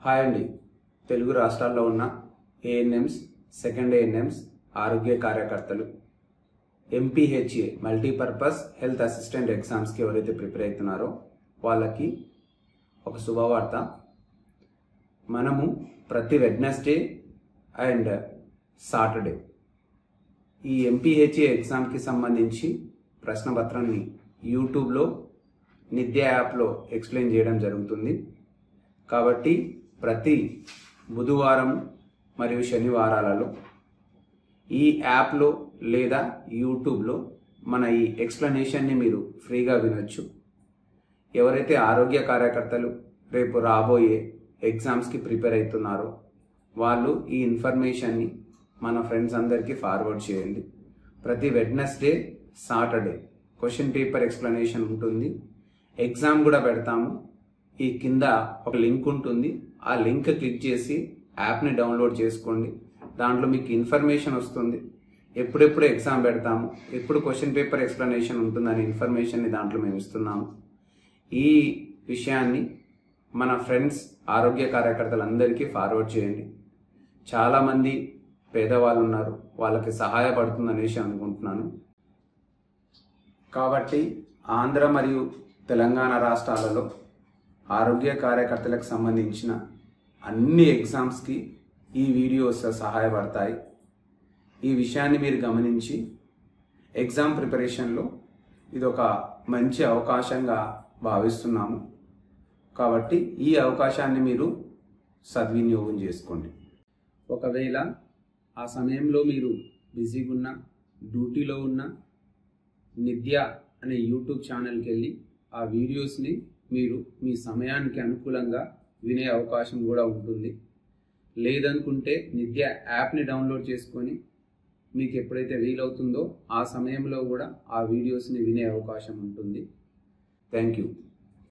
hi అండి తెలుగు రాష్ట్రాల్లో ఉన్న ఏఎన్ఎంస్ సెకండ్ ఏఎన్ఎంస్ ఆరోగ్య కార్యకర్తలు ఎంపీహెచ్ఏ మల్టీపర్పస్ హెల్త్ అసిస్టెంట్ ఎగ్జామ్స్కి ఎవరైతే ప్రిపేర్ అవుతున్నారో వాళ్ళకి ఒక శుభవార్త మనము ప్రతి వెడ్నెస్డే అండ్ సాటర్డే ఈ ఎంపీహెచ్ఏ ఎగ్జామ్కి సంబంధించి ప్రశ్నపత్రాన్ని యూట్యూబ్లో నిత్య యాప్లో ఎక్స్ప్లెయిన్ చేయడం జరుగుతుంది కాబట్టి ప్రతి బుధవారం మరియు శనివారాలలో ఈ యాప్లో లేదా యూట్యూబ్లో మన ఈ ఎక్స్ప్లెనేషన్ని మీరు ఫ్రీగా వినొచ్చు ఎవరైతే ఆరోగ్య కార్యకర్తలు రేపు రాబోయే ఎగ్జామ్స్కి ప్రిపేర్ అవుతున్నారో వాళ్ళు ఈ ఇన్ఫర్మేషన్ని మన ఫ్రెండ్స్ అందరికీ ఫార్వర్డ్ చేయండి ప్రతి Wednesday Saturday question paper explanation ఉంటుంది ఎగ్జామ్ కూడా పెడతాము ఈ కింద ఒక లింక్ ఉంటుంది ఆ లింక్ క్లిక్ చేసి యాప్ని డౌన్లోడ్ చేసుకోండి దాంట్లో మీకు ఇన్ఫర్మేషన్ వస్తుంది ఎప్పుడెప్పుడు ఎగ్జామ్ పెడతాము ఎప్పుడు క్వశ్చన్ పేపర్ ఎక్స్ప్లెనేషన్ ఉంటుందనే ఇన్ఫర్మేషన్ని దాంట్లో మేము ఇస్తున్నాము ఈ విషయాన్ని మన ఫ్రెండ్స్ ఆరోగ్య కార్యకర్తలందరికీ ఫార్వర్డ్ చేయండి చాలామంది పేదవాళ్ళు ఉన్నారు వాళ్ళకి సహాయపడుతుంది అనేసి అనుకుంటున్నాను కాబట్టి ఆంధ్ర మరియు తెలంగాణ రాష్ట్రాలలో ఆరోగ్య కార్యకర్తలకు సంబంధించిన అన్ని ఎగ్జామ్స్కి ఈ వీడియోస్ సహాయపడతాయి ఈ విషయాన్ని మీరు గమనించి ఎగ్జామ్ ప్రిపరేషన్లో ఇది ఒక మంచి అవకాశంగా భావిస్తున్నాము కాబట్టి ఈ అవకాశాన్ని మీరు సద్వినియోగం చేసుకోండి ఒకవేళ ఆ సమయంలో మీరు బిజీగా ఉన్న డ్యూటీలో ఉన్న నిత్య అనే యూట్యూబ్ ఛానల్కి వెళ్ళి ఆ వీడియోస్ని మీరు మీ సమయానికి అనుకూలంగా వినే అవకాశం కూడా ఉంటుంది లేదనుకుంటే నిత్య యాప్ని డౌన్లోడ్ చేసుకొని మీకు ఎప్పుడైతే వీలవుతుందో ఆ సమయంలో కూడా ఆ వీడియోస్ని వినే అవకాశం ఉంటుంది థ్యాంక్ యూ